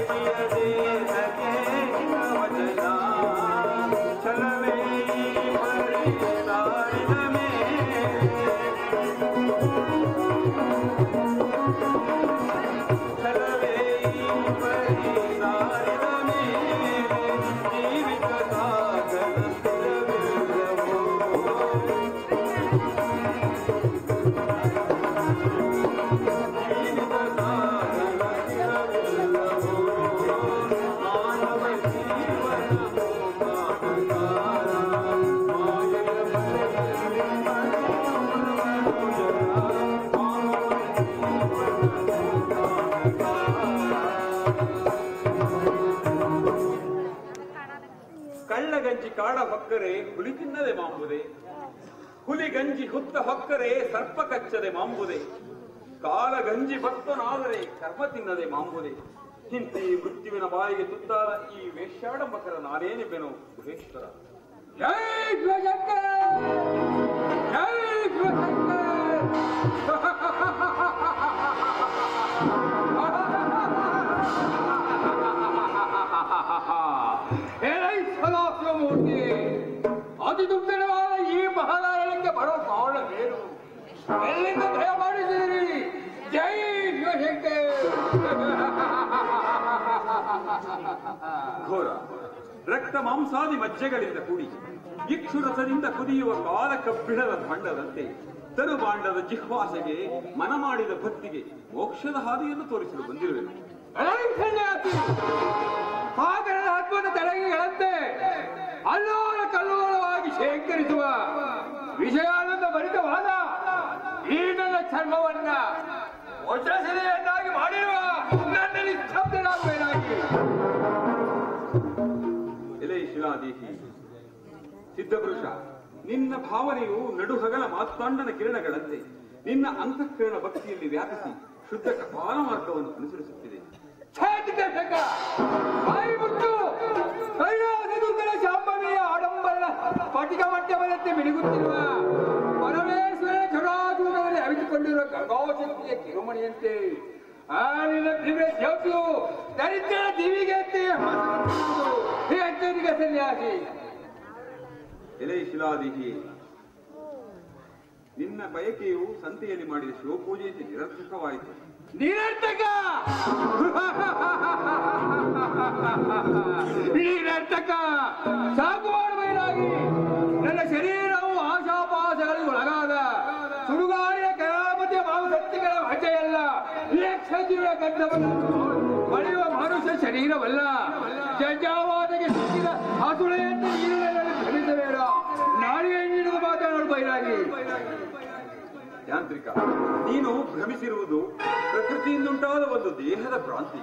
ಕಳ್ಳಗಂಜಿ ಕಾಡ ಹೊಕ್ಕರೆ ಹುಲಿ ತಿನ್ನದೆ ಮಾಂಬುದೆ ಹುಲಿ ಗಂಜಿ ಹುತ್ತ ಹೊಕ್ಕರೆ ಸರ್ಪ ಕಚ್ಚದೆ ಮಾಂಬುದೆ ಕಾಲ ಗಂಜಿ ಭಕ್ತನಾದರೆ ಕರ್ಮ ತಿನ್ನದೆ ಮಾಂಬುದೆ ಇಂತಿ ಮೃತ್ಯುವಿನ ಬಾಯಿಗೆ ತುತ್ತಾದ ಈ ವೇಶ್ಯಾಡಂಬಕರ ನಾನೇನೆಬ್ಬೆನು ಗುಹೇಶ್ವರ ಜೈ ಶಿವಶಂಕರ ಜೈ ಶಿವಶಂಕರ ಮೂರ್ತಿ ಅತಿ ದುಃಖವಾದ ಈ ಮಹಾನಾರಾಯಣಕ್ಕೆ ಬರೋ ಕಾರಣವೇನು ಎಲ್ಲಿಂದ ದಯ ಮಾಡಿದ್ದೀರಿ ಜೈ ಶಿವಶಂಕರ ಘೋರ ರಕ್ತ ಮಾಂಸಾದಿ ಮಜ್ಜೆಗಳಿಂದ ಕೂಡಿ ಇಕ್ಷುರಸದಿಂದ ಕುದಿಯುವ ಕಾಲ ಕಬ್ಬಿಣದ ಭಾಂಡದಂತೆ ತರುಬಾಂಡದ ಜಿಹ್ವಾಸೆಗೆ ಮನ ಮಾಡಿದ ಭಕ್ತಿಗೆ ಮೋಕ್ಷದ ಹಾದಿಯನ್ನು ತೋರಿಸಲು ಬಂದಿರುವೆನು ಸನ್ಯಾಸಿ ಸಾಗರದ ಅದ್ಭುತ ತರಂಗಿಗಳಂತೆ ಅಲ್ಲೋಲ ಕಲ್ಲೋಲವಾಗಿ ಶೇಖರಿಸುವ ವಿಷಯಾನಂದ ಭರಿತವಾದ ಈ ನನ್ನ ಚರ್ಮವನ್ನ ವಜ್ರಶಿಲೆಯನ್ನಾಗಿ ಮಾಡಿರುವ ನನ್ನ ನಿಸ್ತಬ್ಧನಾಗುವೇನಾಗಿ ಎಲೆ ಶಿಲಾದೇಹಿ ಸಿದ್ಧಪುರುಷ ನಿನ್ನ ಭಾವನೆಯು ನಡುಹಗಲ ಮಾತಾಂಡನ ಕಿರಣಗಳಂತೆ ನಿನ್ನ ಅಂತಃಕರಣ ಭಕ್ತಿಯಲ್ಲಿ ವ್ಯಾಪಿಸಿ ಶುದ್ಧ ಕಪಾಲ ಮಾರ್ಗವನ್ನು ಅನುಸರಿಸುತ್ತಿದೆ ಛೇದಿತ ಶಕ ಬಾಯಿ ಮುಟ್ಟು ಕೈಲಾಸದುರ್ಗದ ಶಾಂಭವಿಯ ಆಡಂಬರನ ಸ್ಫಟಿಕ ಮಟ್ಟವದಂತೆ ಮಿನುಗುತ್ತಿರುವ ಪರಮೇಶ್ವರನ ಚುರಾಚೂರದಲ್ಲಿ ಅವಿತುಕೊಂಡಿರುವ ಗಂಗಾಶಕ್ತಿಯ ಕಿರುಮಣಿಯಂತೆ ಆ ನಿನ್ನ ದಿವ್ಯ ಜ್ಯೋತಿಯು ದರಿದ್ರ ದಿವಿಗೆಂತೆ ಈ ಎಚ್ಚರಿಕೆ ಸನ್ಯಾಸಿ ಎಲೆ ಶಿಲಾದೇಹಿ ನಿನ್ನ ಬಯಕೆಯು ಸಂತೆಯಲ್ಲಿ ಮಾಡಿದ ಶಿವಪೂಜೆಯಂತೆ ನಿರರ್ಥಕವಾಯಿತು ನಿರರ್ಥಕ ನಿರರ್ಥಕ ಸಾಕು ಮಾಡಬೇಕಾಗಿ ನನ್ನ ಶರೀರವು ಆಶಾಪಾಸಗಳಿಗೆ ಒಳಗಾದ ಸುಡುಗಾರಿಯ ಕರಾಮತಿಯ ಮಾಂಸತ್ತಿಗಳ ಭಾಷೆಯಲ್ಲ ಲಕ್ಷಜೀವ ಗಂಧವನ್ನು ಪಡೆಯುವ ಮನುಷ್ಯ ಶರೀರವಲ್ಲ ಜಂಜಾವಾದಕ್ಕೆ ಸಿಕ್ಕಿದ ಹಸುಳೆಯನ್ನು ನೀರಿನಲ್ಲಿ ಧರಿಸಬೇಡ ನಾಳೆಗೆ ನೀಡಿದ ಮಾತನಾಡು ಬೈರಾಗಿ ಯಾಂತ್ರಿಕ ನೀನು ಭ್ರಮಿಸಿರುವುದು ಪ್ರಕೃತಿಯಿಂದುಂಟಾದ ಒಂದು ದೇಹದ ಭ್ರಾಂತಿ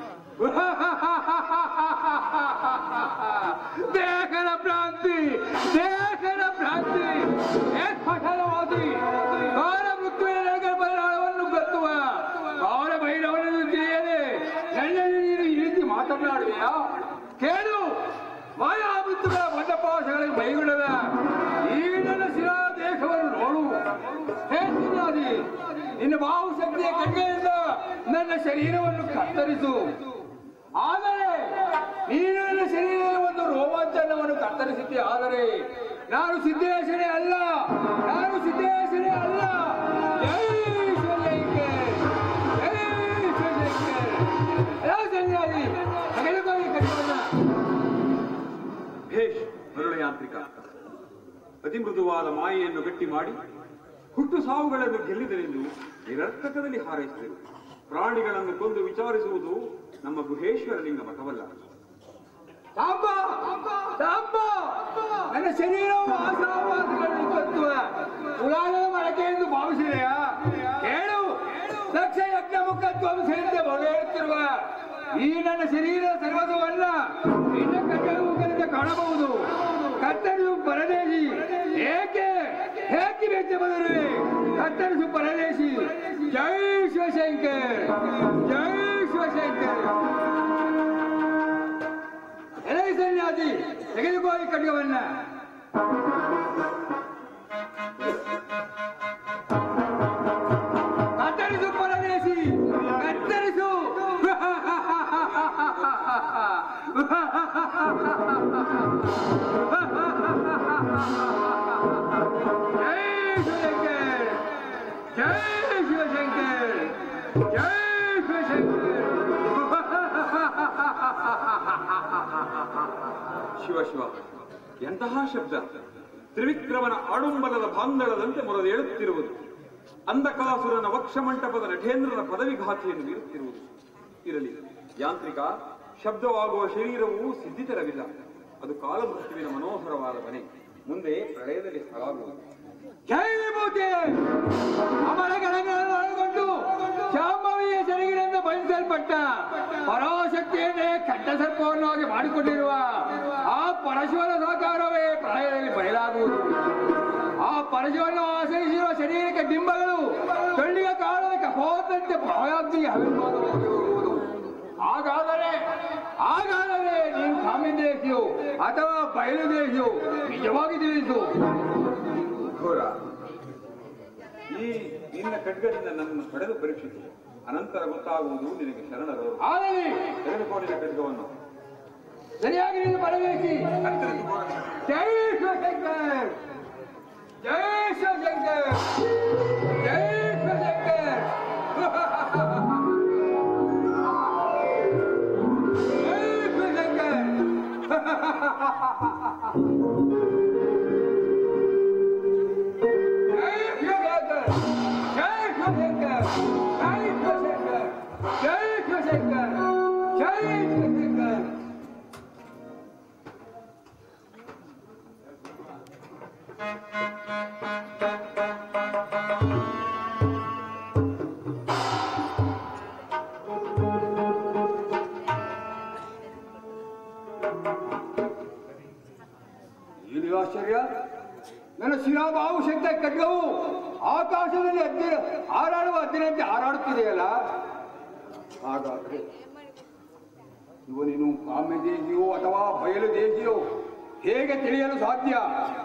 ದೇಹದ ಭ್ರಾಂತಿ ದೇಹದ ಭ್ರಾಂತಿ ಏಕಫಲವಾದಿ ಕಾಲ ಮೃತ್ಯುವಿನ ಪರಿಣಾಮವನ್ನು ಗೊತ್ತುವ ಕಾಲ ಭೈರವನನ್ನು ತಿಳಿಯದೆ ನನ್ನಲ್ಲಿ ನೀನು ಈ ರೀತಿ ಮಾತನಾಡುವೆಯಾ ಕೇಳು ಮಾಯಾ ಮೃತ್ಯುಗಳ ಬಂಡಪಾಶಗಳಿಗೆ ಬೈಗುಳದ ಈ ನನ್ನ ಶಿರಾ ದೇಹವನ್ನು ನೋಡು ಹೇ ಸುನಾದಿ ನಿನ್ನ ಬಾಹು ಶಕ್ತಿಯ ಕಣ್ಣಿನಿಂದ ನನ್ನ ಶರೀರವನ್ನು ಕತ್ತರಿಸು ಆದರೆ ನೀನು ನನ್ನ ಶರೀರದ ಒಂದು ರೋಮಾಂಚನವನ್ನು ಕತ್ತರಿಸಿದ್ದೆ ಆದರೆ ನಾನು ಸಿದ್ದೇಶನೇ ಅಲ್ಲ ನಾನು ಸಿದ್ದೇಶನೇ ಅಲ್ಲ ಜೈ ಶಿವಲಿಂಗೇ, ಜೈ ಶಿವಲಿಂಗೇ. ಯಾವ ಸನ್ಯಾಸಿ ತೆಗೆದುಕೊಳ್ಳಿ ಕಟ್ಟವನ್ನ ಭೇಷ್ ಮರುಳ ಯಾಂತ್ರಿಕ ಅತಿ ಮೃದುವಾದ ಮಾಯೆಯನ್ನು ಗಟ್ಟಿ ಮಾಡಿ ಹುಟ್ಟು ಸಾವುಗಳನ್ನು ಗೆಲ್ಲಿದರೆಂದು ನಿರರ್ಥಕದಲ್ಲಿ ಹಾರೈಸಿದರು ಪ್ರಾಣಿಗಳನ್ನು ಕೊಂದು ವಿಚಾರಿಸುವುದು ನಮ್ಮ ಗುಹೇಶ್ವರ ಲಿಂಗ ಮಠವಲ್ಲ ಸಾಂಬ ಸಾಂಬ ನನ್ನ ಶರೀರವು ಆಶಾವಾದಗಳನ್ನು ಕತ್ತುವ ಪುರಾಣದ ಮಳಕೆ ಎಂದು ಭಾವಿಸಿದೆಯಾ ಹೇಳು ದಕ್ಷ ಯಜ್ಞ ಮುಖ ಧ್ವಂಸೆಯಿಂದ ಬಗೆಹರಿತಿರುವ ಈ ನನ್ನ ಶರೀರ ಸರ್ವಸ್ವವನ್ನ ನಿನ್ನ ಕಟ್ಟಲು ಮುಖದಿಂದ ಕಾಣಬಹುದು ಕತ್ತರಿಸು ಪರದೇಶಿ ಏಕೆ ಹೇಗೆ ವೆಚ್ಚ ಬದರುವೆ ಕತ್ತರಿಸು ಪರದೇಶಿ ಜೈ ಶಿವಶಂಕರ್ ಜೈ ಶಿವಶಂಕರ್ ಎಲೆ ಸನ್ಯಾಸಿ ತೆಗೆದುಕೋ ಈ ಖಡ್ಗವನ್ನ ಕತ್ತರಿಸು ಪರದೇಶಿ ಕತ್ತರಿಸು जय शिवशंकर जय शिवशंकर जय शिवशंकर ಶಿವ ಶಿವ ಎಂತಹ ಶಬ್ದ ತ್ರಿವಿಕ್ರಮನ ಆಡುಂಬಲದ ಬಾಂದಳದಂತೆ ಮೊರದೇಳುತ್ತಿರುವುದು ಅಂಧಕಾಸುರನ ವಕ್ಷಮಂಟಪದ ನಟೇಂದ್ರನ ಪದವಿಘಾತಿಯನ್ನು ಬೀರುತ್ತಿರುವುದು ಇರಲಿ ಯಾಂತ್ರಿಕ ಶಬ್ದವಾಗುವ ಶರೀರವು ಸಿದ್ಧಿತರವಿಲ್ಲ ಅದು ಕಾಲಮೃತ್ಯುವಿನ ಮನೋಹರವಾದ ಮನೆ ಮುಂದೆ ಪ್ರಳಯದಲ್ಲಿ ಸ್ಥಳಾಗುವುದು ಜೈ ವಿಭೂತಿ ಅಮರ ಗಣಗಳನ್ನು ಒಳಗೊಂಡು ಶಾಂಭವಿಯ ಸೆರಗಿನಿಂದ ಬಂಧಿಸಲ್ಪಟ್ಟ ಪರಾಶಕ್ತಿಯನ್ನೇ ಕಟ್ಟ ಸರ್ಪವನ್ನಾಗಿ ಮಾಡಿಕೊಂಡಿರುವ ಆ ಪರಶುವನ ಸಾಕಾರವೇ ಪ್ರಳಯದಲ್ಲಿ ಬಯಲಾಗುವುದು ಆ ಪರಶುವನ್ನು ಆಶ್ರಯಿಸಿರುವ ಶರೀರಕ್ಕೆ ಡಿಂಬಗಳು ಕಣ್ಣಿಗೆ ಕಾಣದ ಕಪೋದಂತೆ ಪ್ರಳಯಾಗ್ನಿಗೆ ಹವಿರ್ಭಾಗವಾಗಿರುವುದು ಹಾಗಾದರೆ ಹಾಗಾದರೆ ನೀನು ಕಾಮ್ಯದೇಶಿಯು ಅಥವಾ ಬಯಲುದೇಶಿಯು ನಿಜವಾಗಿ ತಿಳಿಸು ಘೋರ ಈ ನಿನ್ನ ಖಡ್ಗದಿಂದ ನನ್ನನ್ನು ಪಡೆದು ಪರೀಕ್ಷಿಸು ಅನಂತರ ಗೊತ್ತಾಗುವುದು ನಿನಗೆ ಶರಣರು ಆಗಲಿ ತೆಗೆದುಕೊಂಡಿನ ಖಡ್ಗವನ್ನು ಸರಿಯಾಗಿ ನೀನು ಬರಬೇಕು ಕತ್ತರಿಸಿ ಘೋರ ಜೈ ಶಿವಶಂಕರ್ ಜೈ ಶಿವಶಂಕರ್ ಜೈ ಶಿವಶಂಕರ್ ಜೈ ಶಿವಶಂಕರ್ ಜೈ ಶಿವಶಂಕರ್ ಜೈ ಶಿವಶಂಕರ್ ಜೈ ಶಿವಶಂಕರ್ ಜೈ ಶಿವಶಂಕರ್ ಜೈ ಶಿವಶಂಕರ್ ಏನು ಆಶ್ಚರ್ಯ ನನ್ನ ಶಿಲಾಬಾಹು ಶಕ್ತ ಖಡ್ಗವು ಆಕಾಶದಲ್ಲಿ ಅದ್ದಿ ಹಾರಾಡುವ ಹದ್ದಿನಂತೆ ಹಾರಾಡುತ್ತಿದೆಯಲ್ಲ ಹಾಗಾದ್ರೆ ಇವನೇನು ಕಾಮ್ಯ ದೇಶಿಯೋ ಅಥವಾ ಬಯಲು ದೇಶಿಯೋ ಹೇಗೆ ತಿಳಿಯಲು ಸಾಧ್ಯ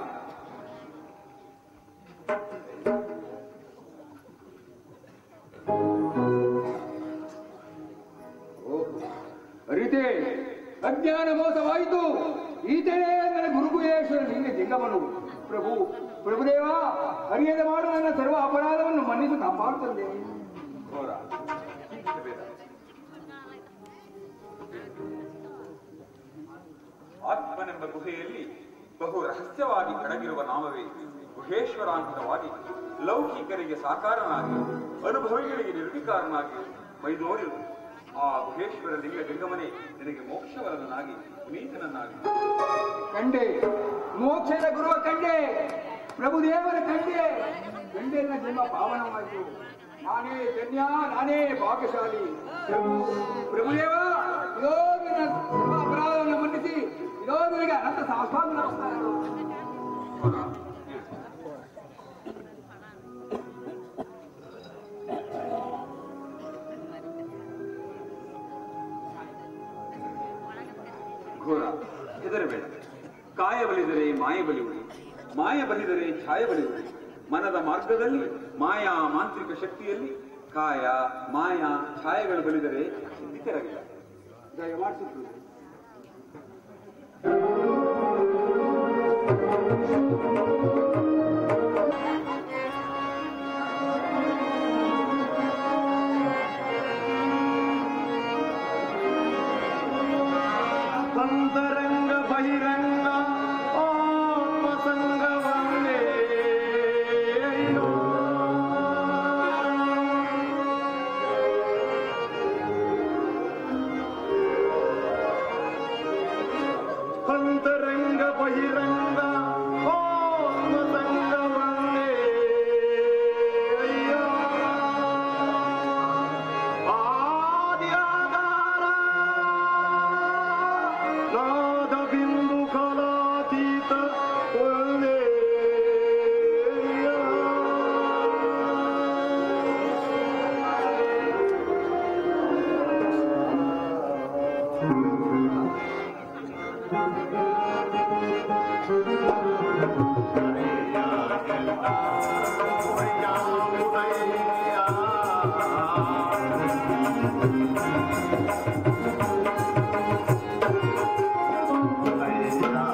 ಅರಿತೆ ಅಜ್ಞಾನ ಮೋಸವಾಯಿತು ಈತನೇ ನನ್ನ ಗುರುಗುಹೇಶ್ವರ ನಿಂಗೆ ಜಿಂಗಮನು ಪ್ರಭು ಪ್ರಭುದೇವ ಅರಿಯದೆ ಮಾಡು ನನ್ನ ಸರ್ವ ಅಪರಾಧವನ್ನು ಮನ್ನಿಸು ಕಾಪಾಡುತ್ತದೆ ಘೋರ ಚಿಂತಿಸಬೇಡ. ಆತ್ಮನೆಂಬ ಗುಹೆಯಲ್ಲಿ ಬಹು ರಹಸ್ಯವಾಗಿ ಅಡಗಿರುವ ನಾಮವೇ ಗುಹೇಶ್ವರಾಂಕಿತವಾಗಿ ಲೌಕಿಕರಿಗೆ ಸಾಕಾರನಾಗಿ ಅನುಭವಿಗಳಿಗೆ ನಿರ್ವಿಕಾರನಾಗಿ ಮೈದೋರಿರು ಆ ಗುಹೇಶ್ವರ ಲಿಂಗ ಲಿಂಗಮನೆ ನಿನಗೆ ಮೋಕ್ಷವರದನಾಗಿ ಪುನೀತನನ್ನಾಗಿ ಕಂಡೆ ಮೋಕ್ಷದ ಗುರುವ ಕಂಡೆ ಪ್ರಭುದೇವರ ಕಂಡೆ ಕಂಡೆನ ಜನ್ಮ ಪಾವನವಾಯಿತು ನಾನೇ ಧನ್ಯ ನಾನೇ ಭಾಗ್ಯಶಾಲಿ ಪ್ರಭು ಪ್ರಭುದೇವ ಇದೋ ನಿನ್ನ ಸರ್ವ ಅಪರಾಧವನ್ನು ಮನ್ನಿಸಿ ಇದೋ ನಿನಗೆ ಅನಂತ ಸಾಷ್ಟಾಂಗ ನಮಸ್ಕಾರಗಳು ಘೋರ ಹೆದರಬೇಡ ಕಾಯ ಬಲಿದರೆ ಮಾಯ ಬಲಿಯುವುದು ಮಾಯ ಬಲಿದರೆ ಛಾಯ ಬಲಿಯುವುದು ಮನದ ಮಾರ್ಗದಲ್ಲಿ ಮಾಯಾ ಮಾಂತ್ರಿಕ ಶಕ್ತಿಯಲ್ಲಿ ಕಾಯ ಮಾಯಾ ಛಾಯೆಗಳು ಬಲಿದರೆ ಸಿದ್ಧಿತರವಿಲ್ಲ ದಯಮಾಡಿಸಿದ್ದು ಅಂತರಂಗ ಬಹಿರಂಗ ಆತ್ಮಸಂಗವನ್ನೇ ಅಯ್ಯೋ. ಅಂತರಂಗ ಬಹಿರಂಗ ಆತ್ಮಸಂಗವನ್ನೇ ಅಯ್ಯೋ. ಆದ್ಯಾಗಾರ ನಾದ ಬಿಂದು ಕಲಾತೀತ ಒಳ್ಳೆ Yeah.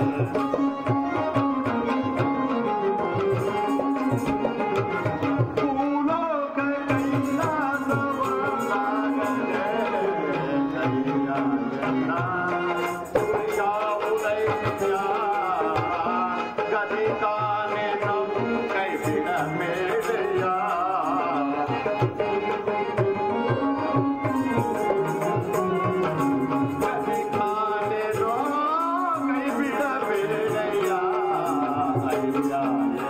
ಭೂಲೋಕ ಕೈಲಾಸವನ್ನಾಗಲೇ ಕೈಯಾಯನ ಯಾವುದೈತ್ಯ ಗದಿ ಕಾನೆ ನಮ್ಮ ಕೈ ಬಿಡಬೇಡೆಯ ಗದಿ ಕಾನೆ ನೋ ಕೈ ಬಿಡಬೇಡೆಯ ಅಯ್ಯಾಯನ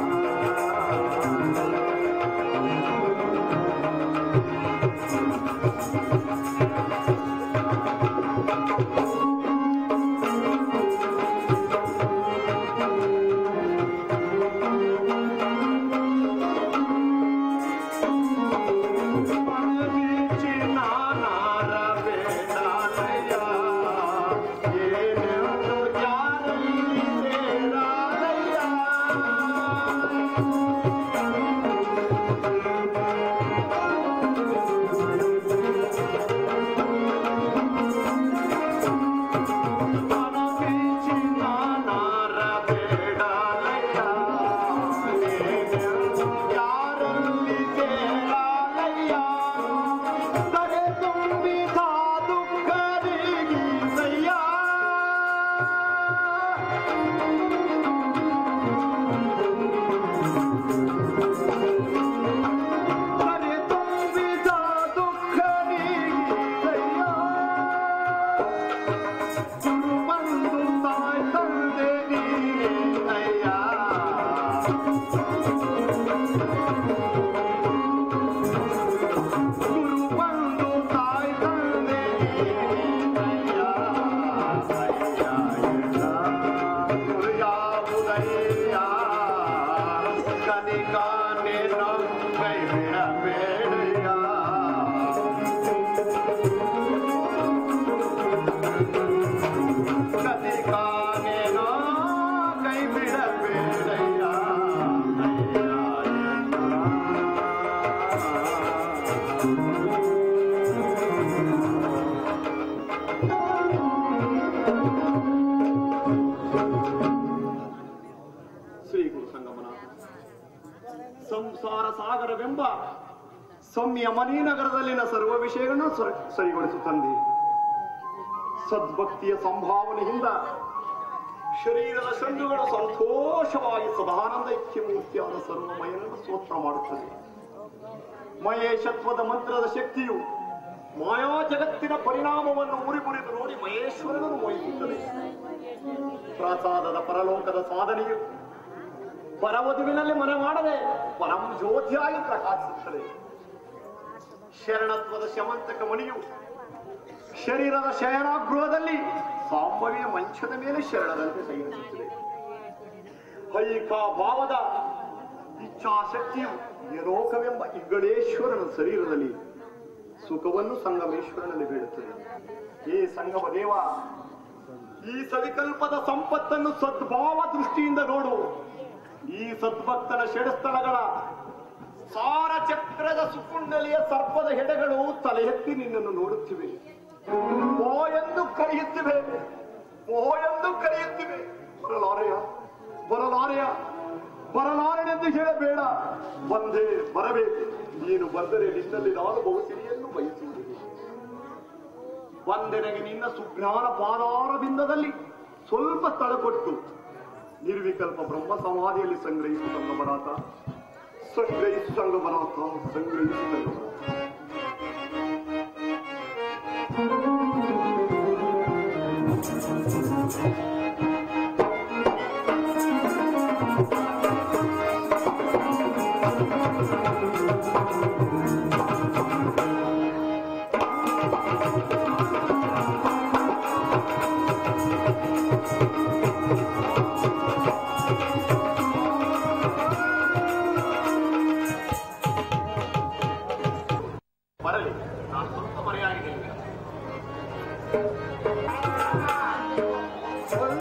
ಬಂದು ತಾಯ್ ತಂದೆ ನೀನಯ್ಯ ಗುರು ಬಂದು ತಾಯ್ ತಂದೆ ನೀನಯ್ಯ ಅಯ್ಯ ಗುರು ಯಾವುದಯ್ಯ ಕನಿಕಾನೆ ನಮ್ಮ ಕೈ ಬಿಡಬೇಡಯ್ಯ ಕತೆ ಕಾನೇನೋ ಕೈ ಬಿಡಬೇಡಯ್ಯ ಶ್ರೀ ಗುರು ಸಂಗಮನ ಸಂಸಾರ ಸಾಗರವೆಂಬ ಸೌಮ್ಯ ಮಣಿನಗರದಲ್ಲಿನ ಸರ್ವ ವಿಷಯಗಳನ್ನು ಸರಿ- ಸರಿಗೊಳಿಸು ತಂದೆ ಸದ್ಭಕ್ತಿಯ ಸಂಭಾವನೆಯಿಂದ ಶರೀರದ ಶಂಡುಗಳು ಸಂತೋಷವಾಗಿ ಸದಾನಂದ ಐಕ್ಯಮೂರ್ತಿಯಾದ ಸರ್ವಮಯನನ್ನು ಸ್ತೋತ್ರ ಮಾಡುತ್ತದೆ ಮಹೇಶತ್ವದ ಮಂತ್ರದ ಶಕ್ತಿಯು ಮಾಯಾ ಜಗತ್ತಿನ ಪರಿಣಾಮವನ್ನು ಉರಿಬುರಿದು ನೋಡಿ ಮಹೇಶ್ವರನನ್ನು ಮೋಹಿಸುತ್ತದೆ ಪ್ರಸಾದದ ಪರಲೋಕದ ಸಾಧನೆಯು ಪರವಧುವಿನಲ್ಲಿ ಮನೆ ಮಾಡದೆ ಪರಂ ಜ್ಯೋತಿಯಾಗಿ ಪ್ರಕಾಶಿಸುತ್ತದೆ ಶರಣತ್ವದ ಶಮಂತಕ ಮಣಿಯು ಶರೀರದ ಶಯನಾಗೃಹದಲ್ಲಿ ಸಾಂಬವಿಯ ಮಂಚದ ಮೇಲೆ ಶರಣದಂತೆ ಸಂಯೋಜಿಸುತ್ತದೆ ಐಕ ಭಾವದ ಇಚ್ಛಾಶಕ್ತಿಯು ಯಲೋಕವೆಂಬ ಇಗ್ಗಳೇಶ್ವರನ ಶರೀರದಲ್ಲಿ ಸುಖವನ್ನು ಸಂಗಮೇಶ್ವರನಲ್ಲಿ ಬೀಳುತ್ತದೆ ಈ ಸಂಗಮ ದೇವ ಈ ಸವಿಕಲ್ಪದ ಸಂಪತ್ತನ್ನು ಸದ್ಭಾವ ದೃಷ್ಟಿಯಿಂದ ನೋಡು ಈ ಸದ್ಭಕ್ತನ ಷಡಸ್ಥಳಗಳ ಸಾರ ಚಕ್ರದ ಸುಕುಂಡಲಿಯ ಸರ್ಪದ ಹೆಡೆಗಳು ತಲೆ ಎತ್ತಿ ನಿನ್ನನ್ನು ನೋಡುತ್ತಿವೆ ಓ ಎಂದು ಕರೆಯುತ್ತಿವೆ ಓ ಎಂದು ಕರೆಯುತ್ತಿವೆ ಬರಲಾರೆಯ ಬರಲಾರೆಯ ಬರಲಾರೆನೆಂದು ಹೇಳಬೇಡ ಬಂದೆ ಬರಬೇಕು ನೀನು ಬಂದರೆ ನಿನ್ನಲ್ಲಿ ನಾನು ಬಹುಸಿರಿಯನ್ನು ಬಯಸುವುದಿಲ್ಲ ಬಂದೆನಗೆ ನಿನ್ನ ಸುಜ್ಞಾನ ಪಾದಾರವಿಂದದಲ್ಲಿ ಸ್ವಲ್ಪ ಸ್ಥಳ ಕೊಟ್ಟು ನಿರ್ವಿಕಲ್ಪ ಬ್ರಹ್ಮ ಸಮಾಧಿಯಲ್ಲಿ ಸಂಗ್ರಹಿಸು ಸಂಗಮನಾಥ ಸಂಗ್ರಹಿಸು ಸಂಗಮನಾಥ ಸಂಗ್ರಹಿಸು ಸಂಗಮನಾಥ ಬರಲಿ ನಾನು ಸ್ವಲ್ಪ ಮರೆಯಾಗಿದ್ದೇನೆ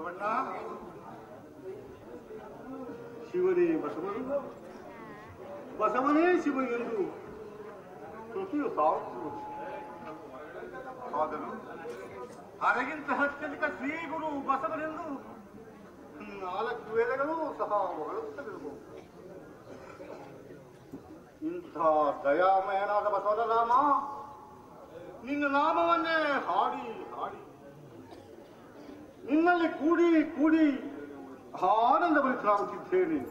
ಬಸವಣ್ಣ ಶಿವನೇ ಬಸವಣ್ಣ ಬಸವನೇ ಶಿವ ಎಂದು ಕೃತಿಯು ಸಾರುತ್ತಿರುವುದು ಆದರೂ ಅರಗಿಂತ ಅತ್ಯಧಿಕ ಶ್ರೀ ಗುರು ಬಸವನೆಂದು ನಾಲ್ಕು ವೇದಗಳು ಸಹ ಹೊರಡುತ್ತಲಿರಬಹುದು ಇಂಥ ದಯಾಮಯನಾದ ಬಸವನ ನಾಮ ನಿನ್ನ ನಾಮವನ್ನೇ ಹಾಡಿ ಹಾಡಿ ನಿನ್ನಲ್ಲಿ ಕೂಡಿ ಕೂಡಿ ಆನಂದ ಭರಿತನಾಗುತ್ತಿದ್ದೇನೆ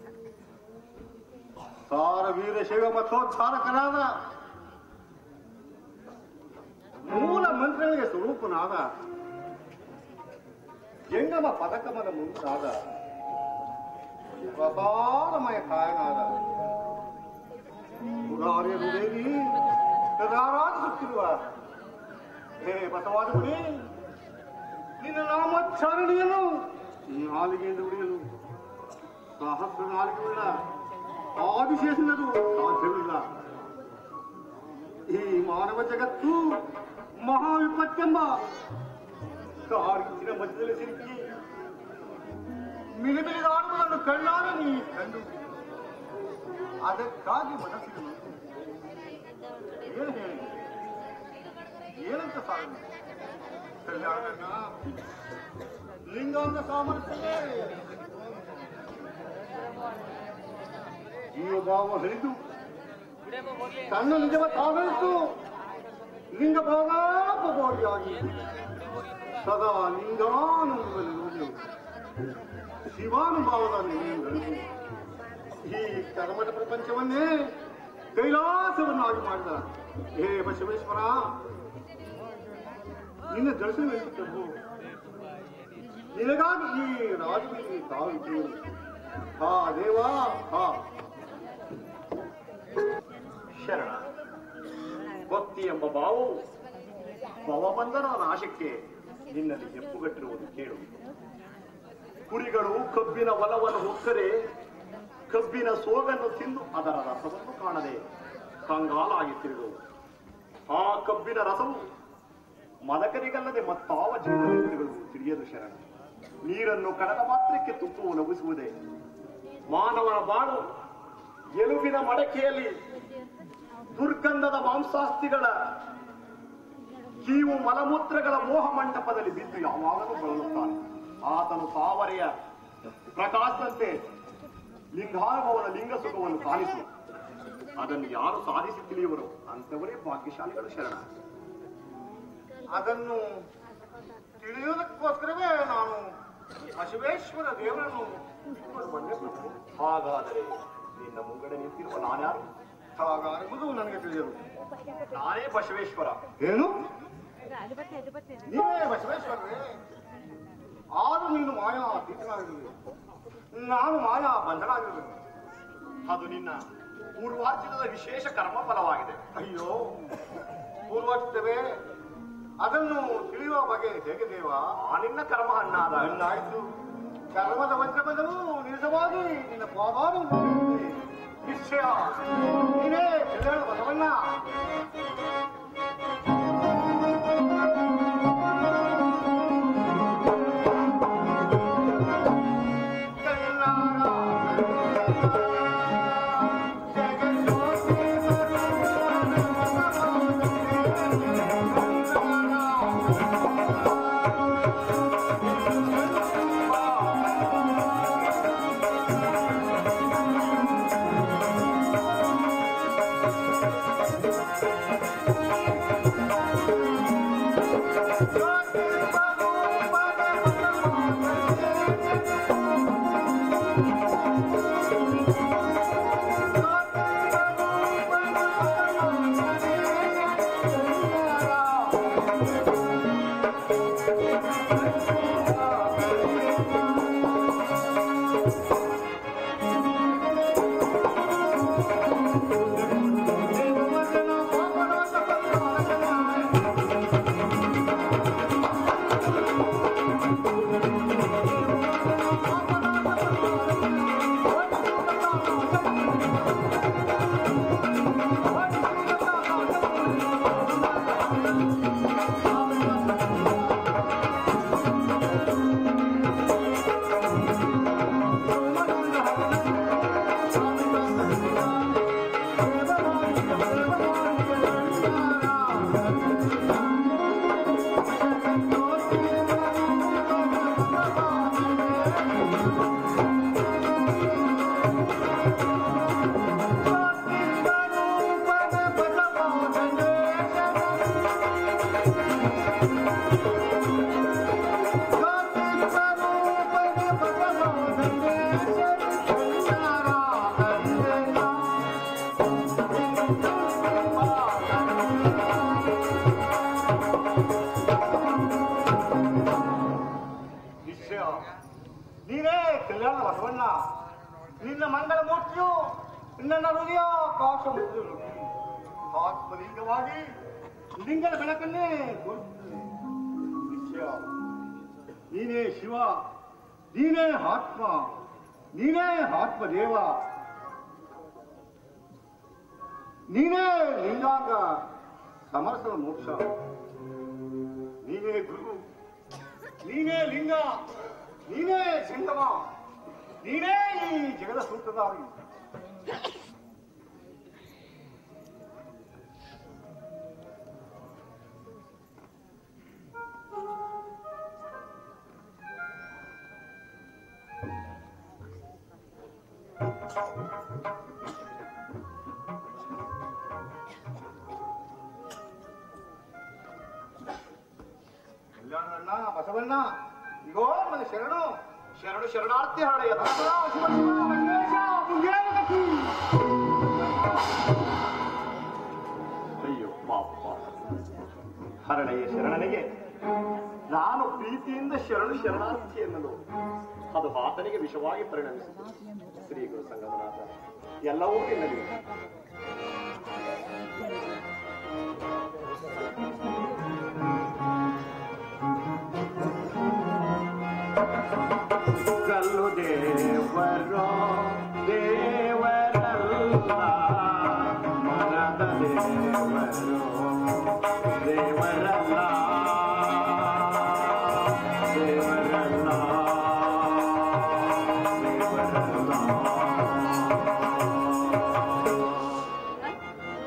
ಸಾರ ವೀರ ಶೈವ ಮತೋದ್ಧಾರಕನಾದ ಮೂಲ ಮಂತ್ರಗಳಿಗೆ ಸ್ವರೂಪನಾದ ಜಂಗಮ ಪದಕಮನ ಮುಂತಾದ ಪ್ರಸಾರಮಯ ಕಾಯನಾದ ಮುರಾರಿ ಹೃದಯದಿ ರಾರಾಜಿಸುತ್ತಿರುವ ಹೇ ಬಸವಾದ ಗುಡಿ ನಿನ್ನ ನಾಮೋಚ್ಚಾರಣೆಯನ್ನು ನಾಲಿಗೆಯಿಂದ ಉಳಿಯಲು ಸಹಸ್ರ ನಾಲಿಗೆಯುಳ್ಳ ಆದಿಶೇಷನದು ಸಾಧ್ಯವಿಲ್ಲ ಈ ಮಾನವ ಜಗತ್ತು ಮಹಾವಿಪತ್ತೆಂಬ ಕಾಡಿನ ಮಧ್ಯದಲ್ಲಿ ಸಿಲುಕಿ ಮಿಲಿಮಿಲಿದಾಡುವುದನ್ನು ಕಣ್ಣಾರ ನೀ ಕಂಡು ಅದಕ್ಕಾಗಿ ಮನಸ್ಸಿಗೆ ನೊಂದು ಏನು ಹೇಳಿ ಏನಂತ ಸಾಧನೆ ಕಲ್ಯಾಣಣ್ಣ ಲಿಂಗಾಂಗ ಸಾಮರ್ಥ್ಯವೇ ಜೀವಭಾವ ಹರಿದು ತನ್ನ ನಿಜವ ತಾವೆಂತು ಲಿಂಗ ಭಾಗಾಪಭಾಗಿಯಾಗಿ ಸದಾ ಲಿಂಗಾನುಭವದಲ್ಲಿ ನುಡಿಯು ಶಿವಾನುಭಾವದ ನೆಲೆಯಿಂದಲೂ ಈ ಕರ್ಮದ ಪ್ರಪಂಚವನ್ನೇ ಕೈಲಾಸವನ್ನಾಗಿ ಮಾಡಿದ ಹೇ ಬಸವೇಶ್ವರ ನಿನ್ನ ದರ್ಶನವೆಂದು ನಿನಗಾಗಿ ಈ ರಾಜಕೀಯ ತಾವಿದ್ದು ಹಾ ದೇವಾ ಹಾ ಶರಣ ಭಕ್ತಿ ಎಂಬ ಭಾವವು ಭವಬಂಧನ ನಾಶಕ್ಕೆ ನಿನ್ನಲ್ಲಿ ಹೆಪ್ಪುಗಟ್ಟಿರುವುದು ಕೇಳು ಕುರಿಗಳು ಕಬ್ಬಿನ ಹೊಲವನ್ನು ಹೊಕ್ಕರೆ ಕಬ್ಬಿನ ಸೋಗನ್ನು ತಿಂದು ಅದರ ರಸವನ್ನು ಕಾಣದೆ ಕಂಗಾಲಾಗಿ ತಿರುಗುವು ಆ ಕಬ್ಬಿನ ರಸವು ಮದಕರಿಗಲ್ಲದೆ ಮತ್ತಾವ ಜೀವನಗಳು ತಿಳಿಯದು ಶರಣ ನೀರನ್ನು ಕಡದ ಮಾತ್ರಕ್ಕೆ ತುಪ್ಪವು ಲಭಿಸುವುದೇ ಮಾನವನ ಬಾಳು ಎಲುಬಿನ ಮಡಕೆಯಲ್ಲಿ ದುರ್ಗಂಧದ ಮಾಂಸಾಸ್ತಿಗಳ ಕೀವು ಮಲಮೂತ್ರಗಳ ಮೋಹ ಮಂಟಪದಲ್ಲಿ ಬಿದ್ದು ಯಾವಾಗಲೂ ಬಳಲುತ್ತಾನೆ ಆತನು ತಾವರೆಯ ಪ್ರಕಾಶದಂತೆ ಲಿಂಗಾನುಭವನ ಲಿಂಗ ಸುಖವನ್ನು ಸಾಧಿಸು ಅದನ್ನು ಯಾರು ಸಾಧಿಸಿ ತಿಳಿಯುವರು ಅಂತವರೇ ಭಾಗ್ಯಶಾಲಿಗಳು ಶರಣ ಅದನ್ನು ತಿಳಿಯುವುದಕ್ಕೋಸ್ಕರವೇ ನಾನು ಬಸವೇಶ್ವರ ದೇವರನ್ನು ಬಂದೆ ಹಾಗಾದರೆ ನಿನ್ನ ಮುಂಗಡೆ ನಿಂತಿರುವ ನಾನ್ಯಾರು ಹಾಗಾಗುವುದು ನನಗೆ ತಿಳಿಯದು ನಾನೇ ಬಸವೇಶ್ವರ ಏನು ನೀವೇ ಬಸವೇಶ್ವರರೇ ಆದರೂ ನೀನು ಮಾಯಾ ಅತೀತನಾಗಿರುವೆ ನಾನು ಮಾಯಾ ಬಂಧನಾಗಿರುವೆ ಅದು ನಿನ್ನ ಪೂರ್ವಾರ್ಜಿತದ ವಿಶೇಷ ಕರ್ಮ ಫಲವಾಗಿದೆ ಅಯ್ಯೋ ಪೂರ್ವಾರ್ಜಿತವೇ ಅದನ್ನು ತಿಳಿಯುವ ಬಗೆ ಹೇಗೆ ದೇವ ಆ ನಿನ್ನ ಕರ್ಮ ಅನ್ನಾದ ಅನ್ನಾಯ್ತು ಕರ್ಮದ ವಜ್ರಬಂಧವು ನಿಜವಾಗಿ ನಿನ್ನ ಪಾದಾನು ನಿಶ್ಚಯ ನೀನೇ ಕಲ್ಯಾಣ ಬಸವಣ್ಣ ನಿನ್ನ ಮಂಗಳ ಮೂರ್ತಿಯು ನನ್ನ ಹೃದಯ ಕಾಶ ಆತ್ಮಲಿಂಗವಾಗಿ ಲಿಂಗದ ಬೆಳಕನ್ನೇ ತೋರಿಸುತ್ತದೆ. ನಿಶ್ಚಯ. ನೀನೇ ಶಿವ ನೀನೇ ಆತ್ಮ ನೀನೇ ಆತ್ಮದೇವ ನೀನೇ ಲಿಂಗಾಂಗ ಸಮರಸದ ಮೋಕ್ಷ ನೀನೇ ಗುರು ನೀನೇ ಲಿಂಗ ನೀನೇ ಸಂಗಮ ನೀನೇ ಈ ಜಗದ ಸೂತ್ರಧಾರಿ ಕಲ್ಯಾಣದಣ್ಣ ಬಸವಣ್ಣ ಇಗೋ ನನ್ನ ಶರಣು ಶರಣು ಶರಣಾರ್ಥಿ ಹಾಳೆಯ ಅಯ್ಯೋ ಪಾಪ ಹರಳೆಯ ಶರಣನಿಗೆ ನಾನು ಪ್ರೀತಿಯಿಂದ ಶರಣು ಶರಣಾರ್ಥಿ ಎನ್ನಲು ಅದು ಆತನಿಗೆ ವಿಷವಾಗಿ ಪರಿಣಮಿಸಿತು ಶ್ರೀ ಗುರು ಸಂಗಮನಾಥ ಎಲ್ಲವೂ ನಿನ್ನಲ್ಲಿ ಕಲ್ಲು ದೇವರೋ ದೇವರಲ್ಲ ಮರದ ದೇವರು ದೇವರಲ್ಲ ದೇವರಲ್ಲ ದೇವರಲ್ಲ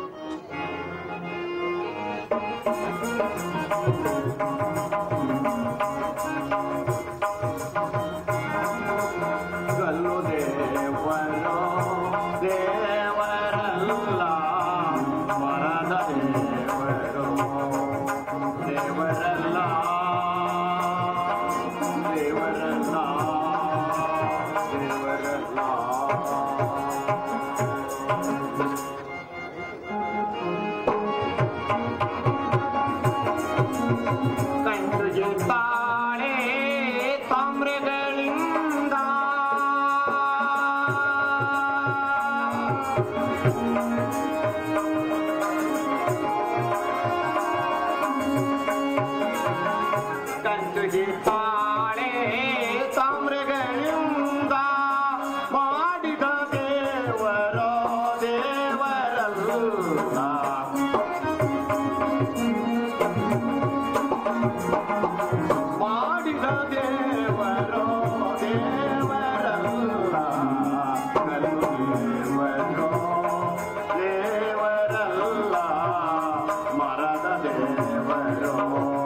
ಕಲ್ಲು ದೇವರೋ ದೇವರಲ್ಲ ಮರದ ದೇವರು ದೇವರಲ್ಲ ದೇವರಲ್ಲ ದೇವರಲ್ಲ ಕಂಡು ತಾಳೆ ತಾಮ್ರಗಳಿಂದ ಕಂಡು ತಾಳೆ ತಾಮ್ರಗಳಿಂದ ಮಾಡಿದ ದೇವರೋ ದೇವರಲ್ಲ ಮಾಡಿದ ದೇವರೋ ದೇವರಲ್ಲ ಕಲ್ಲು ದೇವರೋ ದೇವರಲ್ಲ ಮರದ ದೇವರೋ